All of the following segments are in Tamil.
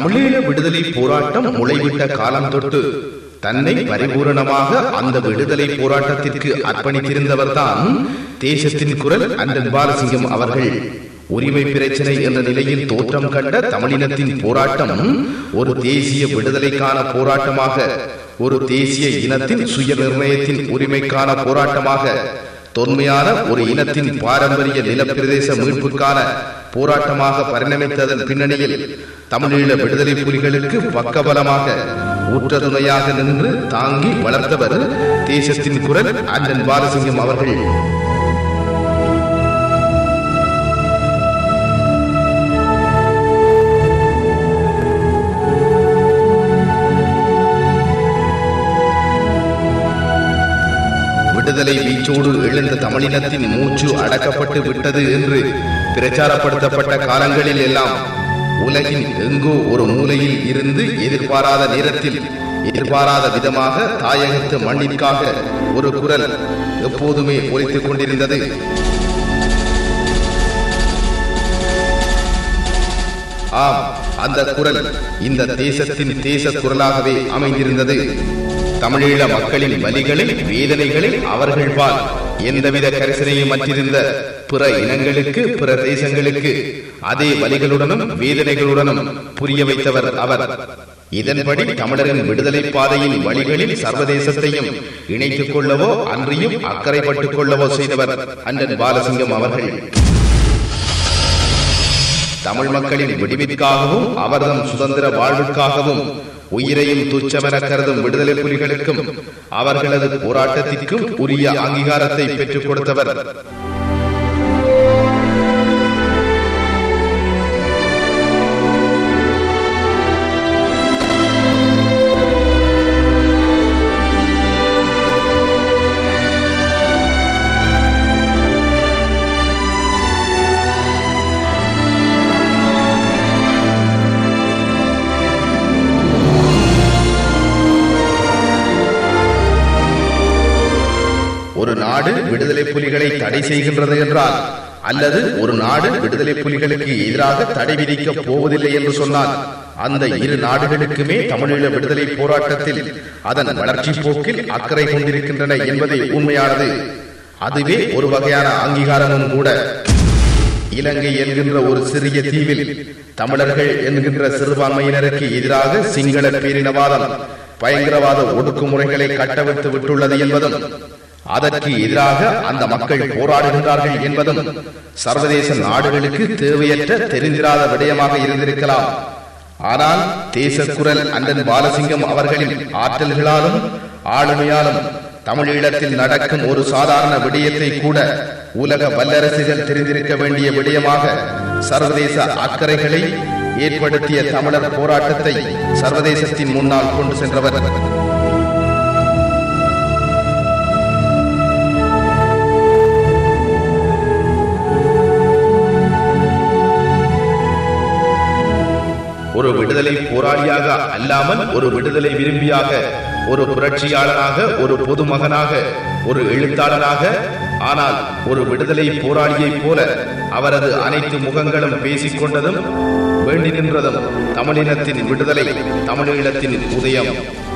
தமிழீழ விடுதலை போராட்டம் முளைவிட்ட காலம் தொட்டு தன்னை பரிபூரணமாக அந்த விடுதலை போராட்டத்திற்கு அர்ப்பணித்திருந்தவர்தான் தேசத்தின் குரல் அண்ணன் பாலசிங்கம் அவர்கள் உரிமை பிரச்சனை என்ற நிலையில் தோற்றம் கண்ட தமிழினத்தின் போராட்டம் ஒரு தேசிய விடுதலைக்கான போராட்டமாக ஒரு தேசிய இனத்தின் சுய நிர்ணயத்தின் உரிமைக்கான போராட்டமாக தொன்மையான ஒரு இனத்தின் பாரம்பரிய நிலப்பிரதேச மீட்புக்கான போராட்டமாக பரிணமித்ததன் பின்னணியில் தமிழீழ விடுதலை புலிகளுக்கு பக்கபலமாக ஊற்றதுணையாக நின்று தாங்கி வளர்த்தவர் தேசத்தின் குரல் அண்ணன் பாலசிங்கம் அவர்கள் விடுதலை வீச்சோடு எழுந்த தமிழினத்தின் மூச்சு அடக்கப்பட்டு விட்டது என்று பிரச்சாரப்படுத்தப்பட்ட காலங்களில் எல்லாம் உலகின் எங்கோ ஒரு மூலையில் இருந்து எதிர்பாராத நேரத்தில் எதிர்பாராத விதமாக தாயகத்து மண்ணிற்காக ஒரு குரல் எப்போதுமே ஒலித்துக் கொண்டிருந்தது ஆம் அந்த குரல் இந்த தேசத்தின் தேச குரலாகவே அமைந்திருந்தது தமிழீழ மக்களின் வலிகளை வேதனைகளை அவர்கள் பால் எந்தவித கரிசனையும் மற்றிருந்த பிற இனங்களுக்கு பிற தேசங்களுக்கு அதே வலிகளுடனும் வேதனைகளுடனும் புரிய வைத்தவர் அவர் இதன்படி தமிழரின் விடுதலை பாதையின் வழிகளில் சர்வதேசத்தையும் இணைத்துக் கொள்ளவோ அன்றியும் அக்கறைப்பட்டுக் கொள்ளவோ செய்தவர் அண்ணன் பாலசிங்கம் அவர்கள் தமிழ் மக்களின் விடுவிற்காகவும் அவர்தம் சுதந்திர வாழ்வுக்காகவும் உயிரையும் துச்சமென கருதும் விடுதலை புலிகளுக்கும் அவர்களது போராட்டத்திற்கும் உரிய அங்கீகாரத்தை பெற்றுக் கொடுத்தவர் ஒரு நாடு விடுதலை புலிகளை தடை செய்கின்றது என்றால் அல்லது ஒரு நாடு விடுதலை புலிகளுக்கு எதிராக தடை விதிக்கப் போவதில்லை என்று சொன்னால் அந்த இரு நாடுகளுக்குமே தமிழீழ விடுதலை போராட்டத்தில் அதன் வளர்ச்சி போக்கில் அக்கறை கொண்டிருக்கின்றன என்பதே உண்மையானது அதுவே ஒரு வகையான அங்கீகாரமும் கூட இலங்கை என்கின்ற ஒரு சிறிய தீவில் தமிழர்கள் என்கின்ற சிறுபான்மையினருக்கு எதிராக சிங்கள பேரினவாதம் பயங்கரவாத ஒடுக்குமுறைகளை கட்டவிழ்த்து விட்டுள்ளது என்பதும் அதற்கு எதிராக அந்த மக்கள் போராடுகின்றார்கள் என்பதும் சர்வதேச நாடுகளுக்கு தேவையற்ற தெரிந்திராத விடயமாக இருந்திருக்கலாம் ஆனால் தேசக்குரல் அண்ணன் பாலசிங்கம் அவர்களின் ஆற்றல்களாலும் ஆளுமையாலும் தமிழீழத்தில் நடக்கும் ஒரு சாதாரண விடயத்தை கூட உலக வல்லரசுகள் தெரிந்திருக்க வேண்டிய விடயமாக சர்வதேச அக்கறைகளை ஏற்படுத்திய தமிழர் போராட்டத்தை சர்வதேசத்தின் முன்னால் கொண்டு சென்றவர் ஒரு விடுதலை போராளியாக அல்லாமல் ஒரு விடுதலை விரும்பியாக ஒரு புரட்சியாளராக ஒரு பொதுமகனாக ஒரு எழுத்தாளராக ஆனால் ஒரு விடுதலை போராளியைப் போல அவரது அனைத்து முகங்களும் பேசிக் கொண்டதும் வேண்டி நின்றதும் தமிழினத்தின் விடுதலை தமிழீழத்தின் உதயம்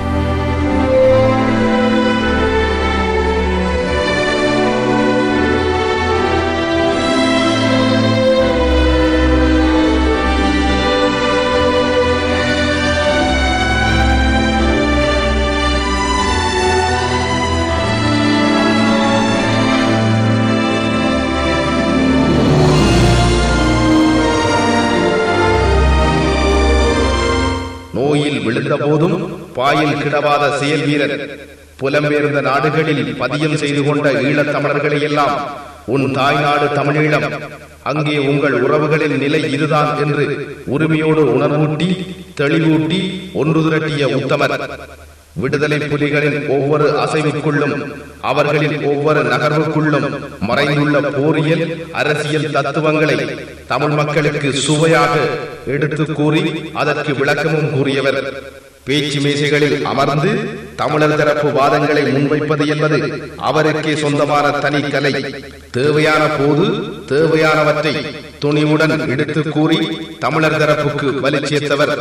நோயில் விழுந்த போதும் பாயில் கிடவாத செயல் வீரர் புலம்பெயர்ந்த நாடுகளில் பதியம் செய்து கொண்ட ஈழத் தமிழர்களை எல்லாம் உன் தாய்நாடு தமிழீழம் அங்கே உங்கள் உறவுகளின் நிலை இதுதான் என்று உரிமையோடு உணர்வூட்டி தெளிவூட்டி ஒன்று திரட்டிய உத்தமர் விடுதலை புலிகளின் ஒவ்வொரு அசைவுக்குள்ளும் அவர்களின் ஒவ்வொரு நகர்வுக்குள்ளும் மறைந்துள்ள போரியல் அரசியல் தத்துவங்களை தமிழ் மக்களுக்கு சுவையாக எடுத்து கூறி அதற்கு விளக்கமும் கூறியவர் பேச்சு மேசைகளில் அமர்ந்து தமிழர் தரப்பு வாதங்களை முன்வைப்பது என்பது அவருக்கே சொந்தமான தனி கலை தேவையான போது தேவையானவற்றை துணிவுடன் எடுத்து கூறி தமிழர் தரப்புக்கு வலிச்சேர்த்தவர்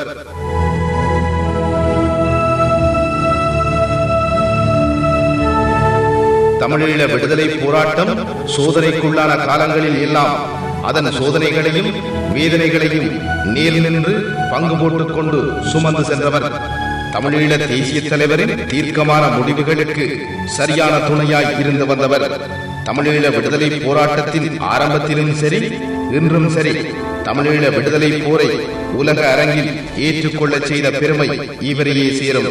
தமிழீழ விடுதலை போராட்டம் சோதனைக்குள்ளான காலங்களில் எல்லாம் அதன் சோதனைகளையும் வேதனைகளையும் நேர் நின்று பங்கு போட்டுக் கொண்டு சுமந்து சென்றவர் தமிழீழ தேசிய தலைவரின் தீர்க்கமான முடிவுகளுக்கு சரியான துணையாய் இருந்து வந்தவர் தமிழீழ விடுதலை போராட்டத்தின் ஆரம்பத்திலும் சரி இன்றும் சரி தமிழீழ விடுதலை போரை உலக அரங்கில் ஏற்றுக்கொள்ளச் செய்த பெருமை இவரையே சேரும்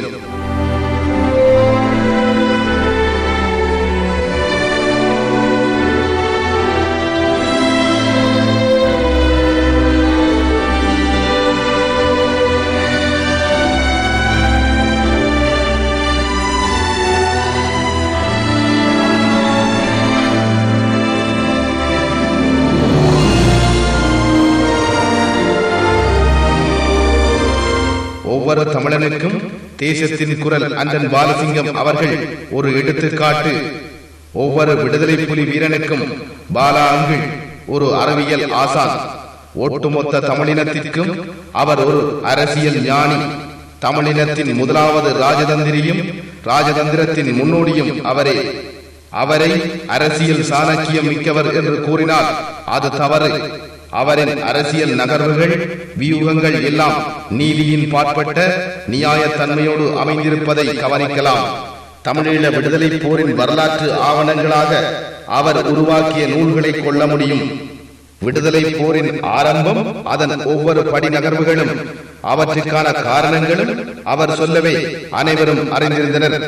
ஒவ்வொரு தமிழனுக்கும் தேசத்தின் குரல் அண்ணன் பாலசிங்கம் அவர்கள் ஒரு எடுத்துக்காட்டு ஒவ்வொரு விடுதலை புலி வீரனுக்கும் பாலா அங்கிள் ஒரு அறிவியல் ஆசான் ஒட்டுமொத்த தமிழினத்திற்கும் அவர் ஒரு அரசியல் ஞானி தமிழினத்தின் முதலாவது ராஜதந்திரியும் ராஜதந்திரத்தின் முன்னோடியும் அவரே அவரை அரசியல் சாணக்கியம் மிக்கவர் என்று கூறினால் அது தவறு அவரின் அரசியல் நகர்வுகள் வியூகங்கள் எல்லாம் நீதியின் பாற்பட்ட நியாயத்தன்மையோடு அமைந்திருப்பதை கவனிக்கலாம் தமிழீழ விடுதலை போரின் வரலாற்று ஆவணங்களாக அவர் உருவாக்கிய நூல்களை கொள்ள முடியும் விடுதலை போரின் ஆரம்பம் அதன் ஒவ்வொரு படி நகர்வுகளும் அவற்றுக்கான காரணங்களும் அவர் சொல்லவே அனைவரும் அறிந்திருந்தனர்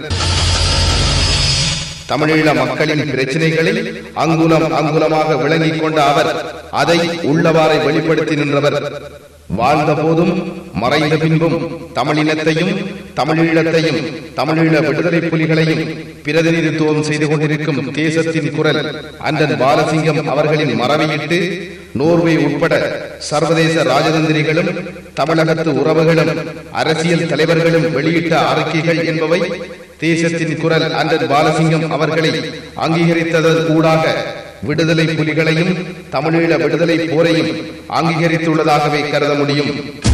தமிழீழ மக்களின் பிரச்சனைகளை அங்குலம் அங்குலமாக விளங்கிக் கொண்ட அவர் அதை உள்ளவாறை வெளிப்படுத்தி நின்றவர் வாழ்ந்த போதும் மறைந்த பின்பும் தமிழினத்தையும் தமிழீழத்தையும் தமிழீழ விடுதலை புலிகளையும் பிரதிநிதித்துவம் செய்து கொண்டிருக்கும் தேசத்தின் குரல் அண்ணன் பாலசிங்கம் அவர்களின் மறவையிட்டு நோர்வே உட்பட சர்வதேச ராஜதந்திரிகளும் தமிழகத்து உறவுகளும் அரசியல் தலைவர்களும் வெளியிட்ட அறிக்கைகள் என்பவை தேசத்தின் குரல் அண்ணன் பாலசிங்கம் அவர்களை அங்கீகரித்ததன் ஊடாக விடுதலை புலிகளையும் தமிழீழ விடுதலை போரையும் அங்கீகரித்துள்ளதாகவே கருத முடியும்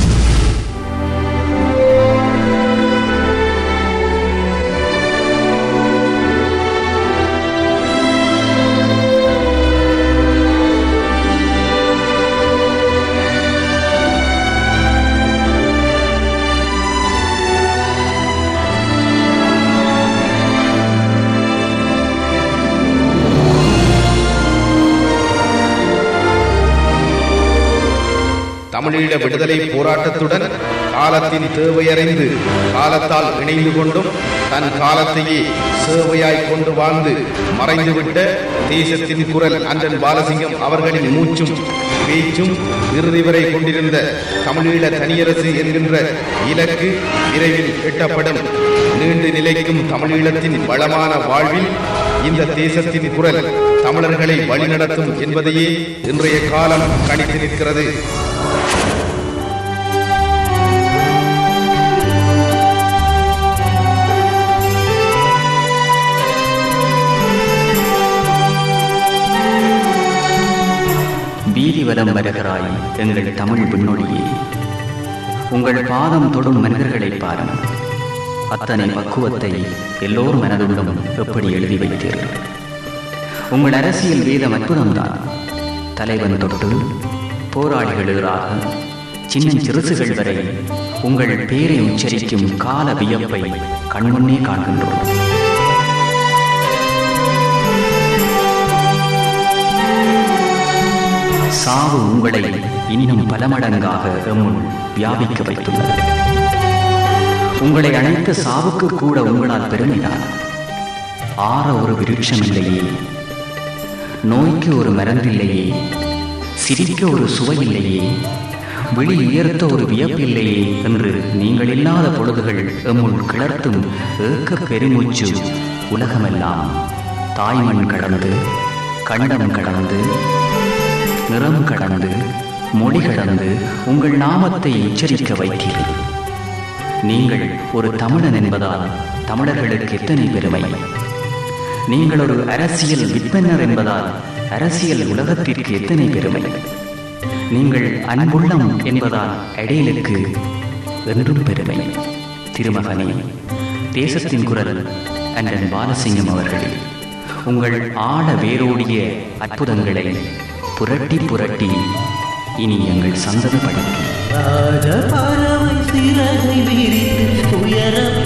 தமிழீழ விடுதலை போராட்டத்துடன் காலத்தின் தேவையறிந்து காலத்தால் இணைந்து கொண்டும் தன் காலத்தையே சேவையாய் கொண்டு வாழ்ந்து மறைந்துவிட்ட தேசத்தின் குரல் அண்ணன் பாலசிங்கம் அவர்களின் மூச்சும் பேச்சும் இறுதி வரை கொண்டிருந்த தமிழீழ தனியரசு என்கின்ற இலக்கு விரைவில் எட்டப்படும் நீண்டு நிலைக்கும் தமிழீழத்தின் வளமான வாழ்வில் இந்த தேசத்தின் குரல் தமிழர்களை வழிநடத்தும் என்பதையே இன்றைய காலம் கணித்து நிற்கிறது வீதி வலம் வருகிறாய் எங்கள் தமிழ் விண்ணொடியே உங்கள் பாதம் தொடும் மனிதர்களை பாரும் அத்தனை பக்குவத்தை எல்லோர் மனதுள்ளும் எப்படி எழுதி வைத்தீர்கள் உங்கள் அரசியல் வேதம் அற்புதம்தான் தலைவன் தொட்டு போராளிகள் எதிராக சின்ன சிறுசுகள் வரை உங்கள் பேரை உச்சரிக்கும் கால வியப்பை கண்முன்னே காண்கின்றோம் சாவு உங்களை இன்னும் பல மடங்காக எம்முள் வியாபிக்க வைத்துள்ளது உங்களை அழைத்த சாவுக்கு கூட உங்களால் பெருமைதான் ஆற ஒரு விருட்சம் இல்லையே நோய்க்கு ஒரு மருந்தில்லையே சிரிக்க ஒரு சுவை இல்லையே விழி உயர்த்த ஒரு வியப்பில்லையே என்று நீங்கள் இல்லாத பொழுதுகள் எம்முள் கிளர்த்தும் ஏக்க பெருமூச்சு உலகமெல்லாம் தாய்மண் கடந்து கண்டம் கடந்து நிறம் கடந்து மொழி கடந்து உங்கள் நாமத்தை உச்சரிக்க வைத்தீர்கள் நீங்கள் ஒரு தமிழன் என்பதால் தமிழர்களுக்கு எத்தனை பெருமை நீங்கள் ஒரு அரசியல் விற்பனர் என்பதால் அரசியல் உலகத்திற்கு எத்தனை பெருமை நீங்கள் அன்புள்ளம் என்பதால் அடையலுக்கு என்றும் பெருமை திருமகனே தேசத்தின் குரல் அண்ணன் பாலசிங்கம் அவர்களே உங்கள் ஆழ வேரோடிய அற்புதங்களை புரட்டி புரட்டி இனி எங்கள் சந்ததி படிக்கும் ராஜ பறவை சிறகை விரித்து உயர